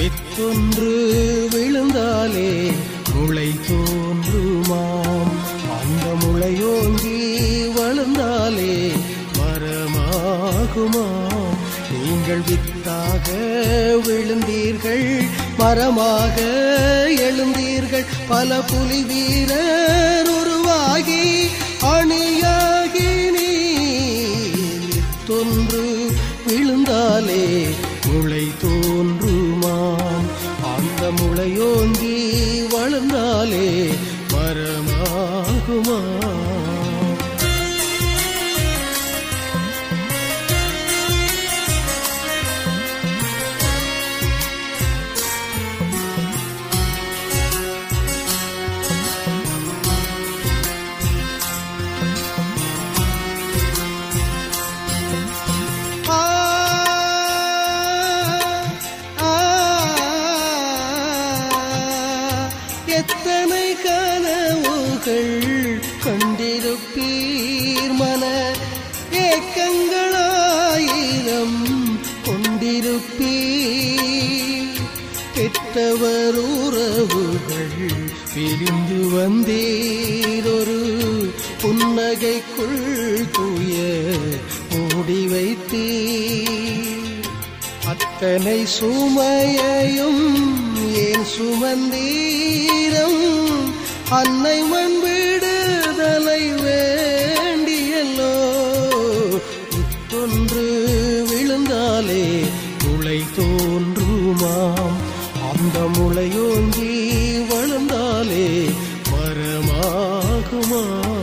வித்தொன்று விழுந்தாலே முளை தோன்றுமாம் அந்த முளையோங்கி வளர்ந்தாலே மரமாகுமாம் நீங்கள் வித்தாக விழுந்தீர்கள் மரமாக எழுந்தீர்கள் பல புலி வீரர் உருவாகி அணியாகி நீர் தொன்று விழுந்தாலே முளை தோன்றுமாம் அந்த முளையோங்கி வளர்ந்தாலே மரமாகுமாம் ஆ, ஆ, எத்தனை கனவுகள் கண்டிருப்பீர் மன ஏக்கங்களாயிரம் கொண்டிருப்பீர் பெற்றவர் உறவுகள் பிரிந்து வந்தீரொரு புன்னகைக்குள் தூய மூடி வைத்தீர் அத்தனை சுமையையும் ஏன் சுமந்தீரம் அன்னை மண் விடுதலை வேண்டியல்லோ இத்தொன்று விழுந்தாலே முளை தோன்றுமாம் அந்த முளையோங்கி வளர்ந்தாலே மரமாகுமாம்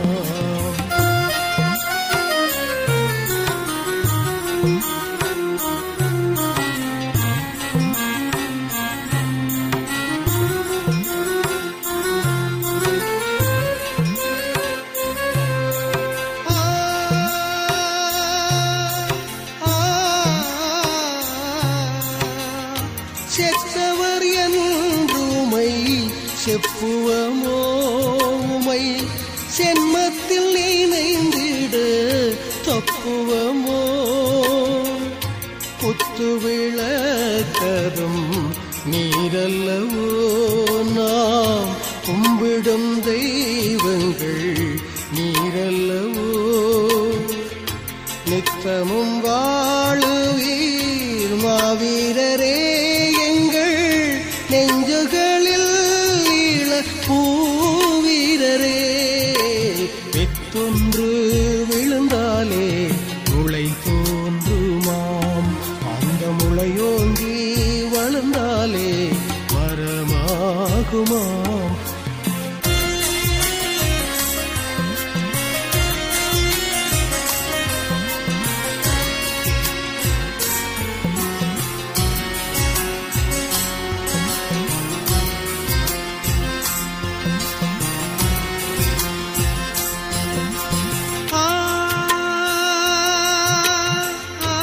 செத்தவர் என்றுமை செப்புவமோ உமை சென்மத்தில் நினைந்திட தப்புவமோ குத்து விளக்கதும் நீரல்லவோ நாம் கும்பிடும் தெய்வங்கள் நீரல்லவோ நித்தமும் வாழுவீர் மாவீரரே எங்கள் நெஞ்சுகளில் ஈழ பூவீரரே வித்தொன்று விழுந்தாலே முளை தோன்றுமாம் அந்த முளையோங்கி வளர்ந்தாலே மரமாகுமாம் ஆ, ஆ,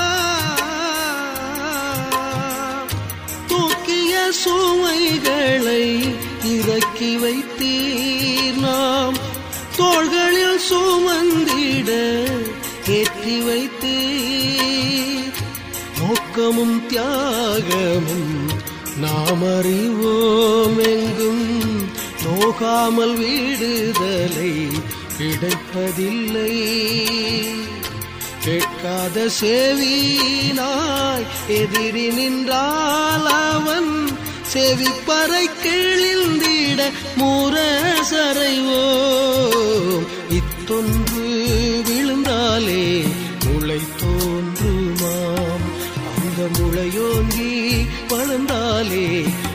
தூக்கிய சுமைகளை இறக்கி வைத்தீர் நாம் தோள்களில் சுமந்திட ஏற்றி வைத்தீர் நோக்கமும் தியாகமும் நாம் அறிவோம் எங்கும் நோகாமல் விடுதலை கிடைப்பதில்லை கேட்காத செவினாய் எதிரி நின்றால் அவன் செவிப்பறை கிழிந்திட முரசறைவோம் இத்தொன்று விழுந்தாலே முளை தோன்றுமாம் அந்த முளையோங்கி வளர்ந்தாலே